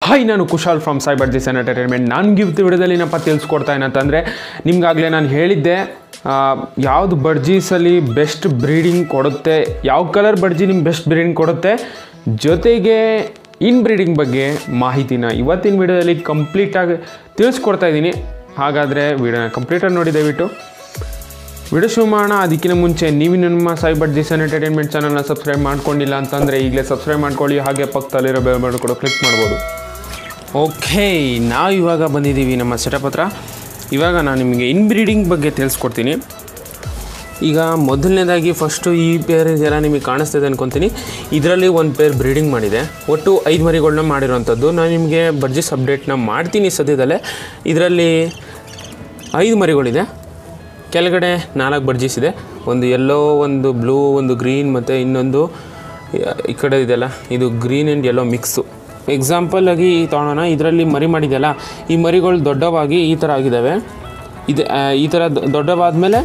hi ನಾನು Kushal from cyber this and entertainment ನನಗೆ ಇವತ್ತು ವಿಡಿಯೋದಲ್ಲಿ ಏನಪ್ಪ ತಿಳಿಸ್ಕೊಡ್ತಾ ಏನಂತಂದರೆ ನಿಮ್ಗಾಗಲೇ ನಾನು ಹೇಳಿದ್ದೆ ಆ, ಯಾವುದು ಬಡ್ಜೀಸಲ್ಲಿ ಬೆಸ್ಟ್ ಬ್ರೀಡಿಂಗ್ ಕೊಡುತ್ತೆ ಯಾವ ಕಲರ್ ಬಡ್ಜಿ ನಿಮ್ಗೆ ಬೆಸ್ಟ್ ಬ್ರೀಡಿಂಗ್ ಕೊಡುತ್ತೆ ಜೊತೆಗೆ ಇನ್ ಬ್ರೀಡಿಂಗ್ ಬಗ್ಗೆ ಮಾಹಿತಿನ ಇವತ್ತಿನ ವಿಡಿಯೋದಲ್ಲಿ ಕಂಪ್ಲೀಟಾಗಿ ತಿಳಿಸ್ಕೊಡ್ತಾ ಇದ್ದೀನಿ ಹಾಗಾದರೆ ವಿಡಿಯೋನ ಕಂಪ್ಲೀಟಾಗಿ ನೋಡಿ ದಯವಿಟ್ಟು ವಿಡಿಯೋ ಶುರು ಮಾಡೋಣ ಅದಕ್ಕಿಂತ ಮುಂಚೆ ನೀವು ನಮ್ಮ ಸೈಬರ್ ದಿಸ್ ಎಂಟರ್ಟೈನ್ಮೆಂಟ್ ಚಾನಲ್ನ ಸಬ್ಸ್ಕ್ರೈಬ್ ಮಾಡ್ಕೊಂಡಿಲ್ಲ ಅಂತಂದರೆ ಈಗಲೇ ಸಬ್ಸ್ಕ್ರೈಬ್ ಮಾಡ್ಕೊಳ್ಳಿ ಹಾಗೆ ಪಕ್ಕದಲ್ಲಿರೋ ಬೆಲ್ ಬಟನ್ ಕೂಡ ಕ್ಲಿಕ್ ಮಾಡ್ಬೋದು ಓಕೆ ನಾವು ಇವಾಗ ಬಂದಿದ್ದೀವಿ ನಮ್ಮ ಸೆಟಪ್ ಹತ್ರ ಇವಾಗ ನಾನು ನಿಮಗೆ ಇನ್ಬ್ರೀಡಿಂಗ್ ಬಗ್ಗೆ ತಿಳಿಸ್ಕೊಡ್ತೀನಿ ಈಗ ಮೊದಲನೇದಾಗಿ ಫಸ್ಟು ಈ ಪೇರ್ ಇದೆಲ್ಲ ನಿಮಗೆ ಕಾಣಿಸ್ತಿದೆ ಅನ್ಕೊತೀನಿ ಇದರಲ್ಲಿ ಒಂದು ಪೇರ್ ಬ್ರೀಡಿಂಗ್ ಮಾಡಿದೆ ಒಟ್ಟು ಐದು ಮರಿಗಳನ್ನ ಮಾಡಿರೋವಂಥದ್ದು ನಾನು ನಿಮಗೆ ಬರ್ಜಿಸ್ ಅಪ್ಡೇಟ್ನ ಮಾಡ್ತೀನಿ ಸದ್ಯದಲ್ಲೇ ಇದರಲ್ಲಿ ಐದು ಮರಿಗಳಿದೆ ಕೆಳಗಡೆ ನಾಲ್ಕು ಬರ್ಜಿಸ್ ಇದೆ ಒಂದು ಯೆಲ್ಲೋ ಒಂದು ಬ್ಲೂ ಒಂದು ಗ್ರೀನ್ ಮತ್ತು ಇನ್ನೊಂದು ಈ ಕಡೆ ಇದೆಯಲ್ಲ ಇದು green and yellow mix example ಆಗಿ ತೊಗೊಳೋಣ ಇದರಲ್ಲಿ ಮರಿ ಮಾಡಿದೆಯಲ್ಲ ಈ ಮರಿಗಳು ದೊಡ್ಡವಾಗಿ ಈ ಥರ ಆಗಿದ್ದಾವೆ ಇದು ಆ, ಈ ಥರ ದೊ- ದೊಡ್ಡವಾದ್ಮೇಲೆ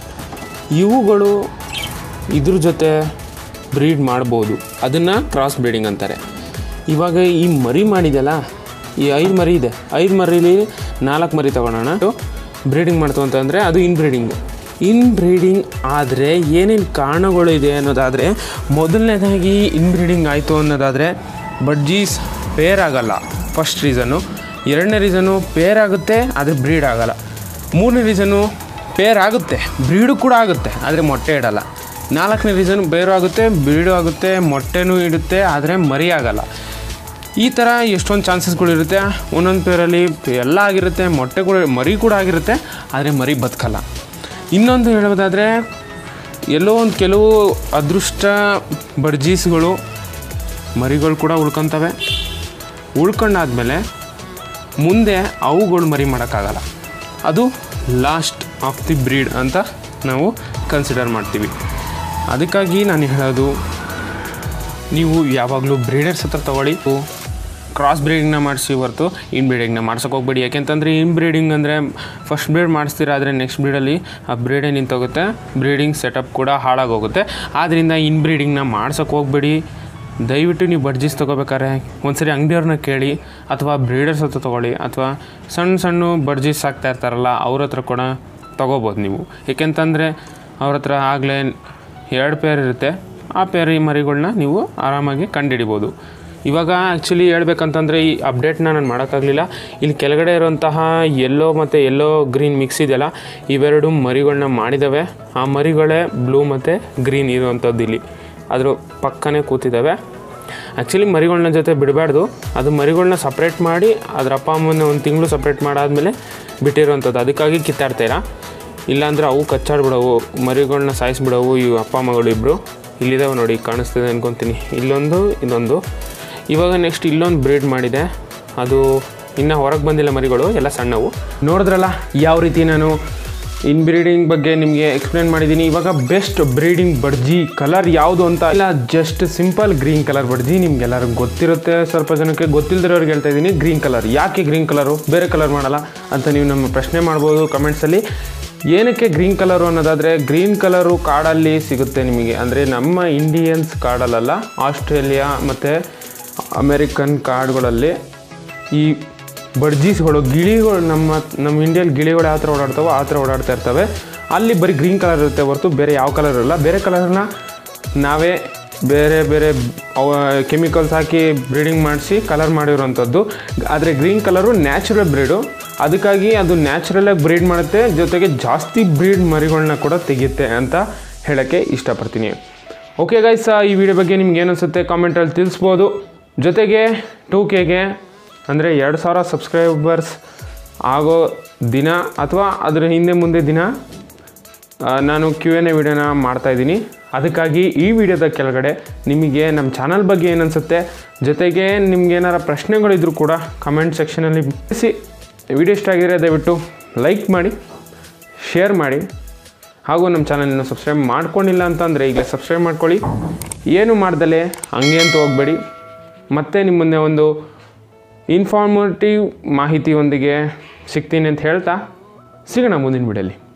ಇವುಗಳು ಇದ್ರ ಜೊತೆ ಬ್ರೀಡ್ ಮಾಡ್ಬೋದು ಅದನ್ನು ಕ್ರಾಸ್ ಬ್ರೀಡಿಂಗ್ ಅಂತಾರೆ ಇವಾಗ ಈ ಮರಿ ಮಾಡಿದೆಯಲ್ಲ ಈ ಐದು ಮರಿ ಇದೆ ಐದು ಮರಿಲಿ ನಾಲ್ಕು ಮರಿ ತಗೊಳ್ಳೋಣ ಬ್ರೀಡಿಂಗ್ ಮಾಡ್ತು ಅಂತಂದರೆ ಅದು ಇನ್ ಬ್ರೀಡಿಂಗು ಇನ್ ಬ್ರೀಡಿಂಗ್ ಆದರೆ ಏನೇನು ಕಾರಣಗಳು ಇದೆ ಅನ್ನೋದಾದರೆ ಮೊದಲನೇದಾಗಿ ಇನ್ ಬ್ರೀಡಿಂಗ್ ಆಯಿತು ಅನ್ನೋದಾದರೆ ಬಡ್ಜೀಸ್ ಪೇರ್ ಆಗಲ್ಲ ಫಸ್ಟ್ ರೀಸನ್ನು ಎರಡನೇ ರೀಸನ್ನು ಪೇರ್ ಆಗುತ್ತೆ ಆದರೆ ಬ್ರೀಡ್ ಆಗಲ್ಲ ಮೂರನೇ ರೀಸನ್ನು ಪೇರ್ ಆಗುತ್ತೆ ಬ್ರೀಡು ಕೂಡ ಆಗುತ್ತೆ ಆದರೆ ಮೊಟ್ಟೆ ಇಡಲ್ಲ ನಾಲ್ಕನೇ ರೀಸನ್ ಬೇರು ಆಗುತ್ತೆ ಬ್ರೀಡು ಆಗುತ್ತೆ ಮೊಟ್ಟೆನೂ ಇಡುತ್ತೆ ಆದರೆ ಮರಿ ಆಗಲ್ಲ ಈ ಥರ ಎಷ್ಟೊಂದು ಚಾನ್ಸಸ್ಗಳಿರುತ್ತೆ ಒಂದೊಂದು ಪೇರಲ್ಲಿ ಎಲ್ಲ ಆಗಿರುತ್ತೆ ಮೊಟ್ಟೆ ಕೂಡ ಮರಿ ಕೂಡ ಆಗಿರುತ್ತೆ ಆದರೆ ಮರಿ ಬದುಕಲ್ಲ ಇನ್ನೊಂದು ಹೇಳೋದಾದರೆ ಎಲ್ಲೋ ಒಂದು ಕೆಲವು ಅದೃಷ್ಟ ಬಡ್ಜೀಸ್ಗಳು ಮರಿಗಳು ಕೂಡ ಉಳ್ಕೊತವೆ ಉಳ್ಕೊಂಡಾದ್ಮೇಲೆ ಮುಂದೆ ಅವುಗಳು ಮರಿ ಮಾಡೋಕ್ಕಾಗಲ್ಲ ಅದು ಲಾಸ್ಟ್ ಆಫ್ ದಿ ಬ್ರೀಡ್ ಅಂತ ನಾವು ಕನ್ಸಿಡರ್ ಮಾಡ್ತೀವಿ ಅದಕ್ಕಾಗಿ ನಾನು ಹೇಳೋದು ನೀವು ಯಾವಾಗಲೂ ಬ್ರೀಡರ್ಸ್ ಹತ್ರ ತೊಗೊಳ್ಳಿ ಕ್ರಾಸ್ ಬ್ರೀಡಿಂಗ್ನ ಮಾಡಿಸಿ ಹೊರತು ಇನ್ ಬ್ರೀಡಿಂಗ್ನ ಮಾಡ್ಸೋಕೆ ಹೋಗ್ಬೇಡಿ ಯಾಕೆಂತಂದರೆ ಇನ್ ಬ್ರೀಡಿಂಗ್ ಅಂದರೆ ಫಸ್ಟ್ ಬ್ರೀಡ್ ಮಾಡಿಸ್ತೀರಾ ಆದರೆ ನೆಕ್ಸ್ಟ್ ಬ್ರೀಡಲ್ಲಿ ಆ ಬ್ರೀಡೇ ನಿಂತೋಗುತ್ತೆ ಬ್ರೀಡಿಂಗ್ ಸೆಟಪ್ ಕೂಡ ಹಾಳಾಗೋಗುತ್ತೆ ಆದ್ದರಿಂದ ಇನ್ ಬ್ರೀಡಿಂಗ್ನ ಮಾಡ್ಸೋಕೆ ಹೋಗ್ಬೇಡಿ ದಯವಿಟ್ಟು ನೀವು ಬಡ್ಜಿಸ್ ತೊಗೋಬೇಕಾದ್ರೆ ಒಂದ್ಸರಿ ಅಂಗಡಿಯವ್ರನ್ನ ಕೇಳಿ ಅಥವಾ ಬ್ರೀಡರ್ಸ್ ಹತ್ರ ತೊಗೊಳ್ಳಿ ಅಥವಾ ಸಣ್ಣ ಸಣ್ಣ ಬಡ್ಜಿಸ್ ಸಾಕ್ತಾ ಇರ್ತಾರಲ್ಲ ಅವ್ರ ಹತ್ರ ಕೂಡ ತೊಗೋಬೋದು ನೀವು ಏಕೆಂತಂದರೆ ಅವ್ರ ಹತ್ರ ಆಗಲೇ ಎರಡು ಪೇರ್ ಇರುತ್ತೆ ಆ ಪೇರ್ ಈ ಮರಿಗಳ್ನ ನೀವು ಆರಾಮಾಗಿ ಕಂಡುಹಿಡಿಬೋದು ಇವಾಗ ಆ್ಯಕ್ಚುಲಿ ಹೇಳ್ಬೇಕಂತಂದರೆ ಈ ಅಪ್ಡೇಟ್ನ ನಾನು ಮಾಡೋಕ್ಕಾಗಲಿಲ್ಲ ಇಲ್ಲಿ ಕೆಳಗಡೆ ಇರುವಂತಹ ಯೆಲ್ಲೋ ಮತ್ತು ಯೆಲ್ಲೋ ಗ್ರೀನ್ ಮಿಕ್ಸ್ ಇದೆಯಲ್ಲ ಇವೆರಡು ಮರಿಗಳನ್ನ ಮಾಡಿದ್ದಾವೆ ಆ ಮರಿಗಳೇ ಬ್ಲೂ ಮತ್ತು ಗ್ರೀನ್ ಇರುವಂಥದ್ದು ಇಲ್ಲಿ ಅದ್ರ ಪಕ್ಕನೇ ಕೂತಿದ್ದಾವೆ ಆ್ಯಕ್ಚುಲಿ ಮರಿಗಳನ್ನ ಜೊತೆ ಬಿಡಬಾರ್ದು ಅದು ಮರಿಗಳನ್ನ ಸಪ್ರೇಟ್ ಮಾಡಿ ಅದ್ರ ಅಪ್ಪ ಅಮ್ಮನ ಒಂದು ತಿಂಗಳು ಸಪ್ರೇಟ್ ಮಾಡಾದ್ಮೇಲೆ ಬಿಟ್ಟಿರೋವಂಥದ್ದು ಅದಕ್ಕಾಗಿ ಕಿತ್ತಾಡ್ತೀರಾ ಇಲ್ಲಾಂದ್ರೆ ಅವು ಕಚ್ಚಾಡ್ಬಿಡವು ಮರಿಗಳನ್ನ ಸಾಯಿಸ್ಬಿಡವು ಇವು ಅಪ್ಪ ಮಗಳು ಇಬ್ಬರು ಇಲ್ಲಿದ್ದಾವೆ ನೋಡಿ ಕಾಣಿಸ್ತಿದೆ ಅನ್ಕೊತೀನಿ ಇಲ್ಲೊಂದು ಇನ್ನೊಂದು ಇವಾಗ ನೆಕ್ಸ್ಟ್ ಇಲ್ಲೊಂದು ಬ್ರೀಡ್ ಮಾಡಿದೆ ಅದು ಇನ್ನೂ ಹೊರಗೆ ಬಂದಿಲ್ಲ ಮರಿಗಳು ಎಲ್ಲ ಸಣ್ಣವು ನೋಡಿದ್ರಲ್ಲ ಯಾವ ರೀತಿ ನಾನು ಇನ್ ಬ್ರೀಡಿಂಗ್ ಬಗ್ಗೆ ನಿಮಗೆ ಎಕ್ಸ್ಪ್ಲೇನ್ ಮಾಡಿದ್ದೀನಿ ಇವಾಗ ಬೆಸ್ಟ್ ಬ್ರೀಡಿಂಗ್ ಬಡ್ಜಿ ಕಲರ್ ಯಾವುದು ಅಂತ ಇಲ್ಲ just simple green colour budgie ನಿಮ್ಗೆಲ್ಲರಿಗೂ ಗೊತ್ತಿರುತ್ತೆ ಸ್ವಲ್ಪ ಜನಕ್ಕೆ ಗೊತ್ತಿಲ್ಲದಿರೋರಿಗೆ ಹೇಳ್ತಾ ಇದ್ದೀನಿ ಗ್ರೀನ್ ಕಲರ್ ಯಾಕೆ ಗ್ರೀನ್ ಕಲರು ಬೇರೆ ಕಲರ್ ಮಾಡಲ್ಲ ಅಂತ ನೀವು ನಮ್ಮ ಪ್ರಶ್ನೆ ಮಾಡ್ಬೋದು ಕಮೆಂಟ್ಸಲ್ಲಿ ಏನಕ್ಕೆ ಗ್ರೀನ್ ಕಲರು ಅನ್ನೋದಾದರೆ ಗ್ರೀನ್ ಕಲರು ಕಾಡಲ್ಲಿ ಸಿಗುತ್ತೆ ನಿಮಗೆ ಅಂದರೆ ನಮ್ಮ ಇಂಡಿಯನ್ಸ್ ಕಾಡಲ್ಲ ಆಸ್ಟ್ರೇಲಿಯಾ ಮತ್ತು ಅಮೇರಿಕನ್ ಕಾಡುಗಳಲ್ಲಿ ಈ ಬಡ್ಜೀಸ್ಗಳು ಗಿಳಿಗಳು ನಮ್ಮ ನಮ್ಮ ಇಂಡಿಯಲ್ಲಿ ಗಿಳಿಗಳು ಯಾವ ಥರ ಓಡಾಡ್ತಾವೋ ಆ ಥರ ಓಡಾಡ್ತಾ ಇರ್ತವೆ ಅಲ್ಲಿ ಬರೀ ಗ್ರೀನ್ ಕಲರ್ ಇರುತ್ತೆ ಹೊರತು ಬೇರೆ ಯಾವ ಕಲರ್ ಇರಲ್ಲ ಬೇರೆ ಕಲರ್ನ ನಾವೇ ಬೇರೆ ಬೇರೆ ಅವ ಕೆಮಿಕಲ್ಸ್ ಹಾಕಿ ಬ್ರೀಡಿಂಗ್ ಮಾಡಿಸಿ ಕಲರ್ ಮಾಡಿರೋವಂಥದ್ದು ಆದರೆ ಗ್ರೀನ್ ಕಲರು ನ್ಯಾಚುರಲ್ ಬ್ರೀಡು ಅದಕ್ಕಾಗಿ ಅದು ನ್ಯಾಚುರಲಾಗಿ ಬ್ರೀಡ್ ಮಾಡುತ್ತೆ ಜೊತೆಗೆ ಜಾಸ್ತಿ ಬ್ರೀಡ್ ಮರಿಗಳನ್ನ ಕೂಡ ತೆಗೆಯುತ್ತೆ ಅಂತ ಹೇಳೋಕ್ಕೆ ಇಷ್ಟಪಡ್ತೀನಿ ಓಕೆ ಗೈಸ್ ಈ ವಿಡಿಯೋ ಬಗ್ಗೆ ನಿಮ್ಗೆ ಏನು ಅನಿಸುತ್ತೆ ಕಾಮೆಂಟಲ್ಲಿ ತಿಳಿಸ್ಬೋದು ಜೊತೆಗೆ ಟೂ ಕೆಗೆ ಅಂದರೆ ಎರಡು ಸಾವಿರ ಸಬ್ಸ್ಕ್ರೈಬರ್ಸ್ ಆಗೋ ದಿನ ಅಥವಾ ಅದರ ಹಿಂದೆ ಮುಂದೆ ದಿನ ಆ, ನಾನು ಕ್ಯೂ ಎನ್ ಎ ವಿಡಿಯೋನ ಮಾಡ್ತಾಯಿದ್ದೀನಿ ಅದಕ್ಕಾಗಿ ಈ ವಿಡಿಯೋದ ಕೆಳಗಡೆ ನಿಮಗೆ ನಮ್ಮ ಚಾನಲ್ ಬಗ್ಗೆ ಏನು ಅನಿಸುತ್ತೆ ಜೊತೆಗೆ ನಿಮ್ಗೆ ಏನಾರ ಪ್ರಶ್ನೆಗಳಿದ್ರು ಕೂಡ ಕಮೆಂಟ್ ಸೆಕ್ಷನಲ್ಲಿ ತಿಳಿಸಿ ವಿಡಿಯೋ ಇಷ್ಟ ಆಗಿದ್ರೆ ದಯವಿಟ್ಟು ಲೈಕ್ ಮಾಡಿ ಶೇರ್ ಮಾಡಿ ಹಾಗೂ ನಮ್ಮ ಚಾನಲನ್ನು ಸಬ್ಸ್ಕ್ರೈಬ್ ಮಾಡ್ಕೊಂಡಿಲ್ಲ ಅಂತಂದರೆ ಈಗಲೇ ಸಬ್ಸ್ಕ್ರೈಬ್ ಮಾಡ್ಕೊಳ್ಳಿ ಏನು ಮಾಡ್ದಲೇ ಹಂಗೆ ಅಂತ ಹೋಗಬೇಡಿ ಮತ್ತೆ ನಿಮ್ಮ ಮುಂದೆ ಒಂದು ಇನ್ಫಾರ್ಮೇಟಿವ್ ಮಾಹಿತಿಯೊಂದಿಗೆ ಸಿಗ್ತೀನಿ ಅಂತ ಹೇಳ್ತಾ ಸಿಗೋಣ ಮುಂದಿನ ವಿಡಿಯೋಲಿ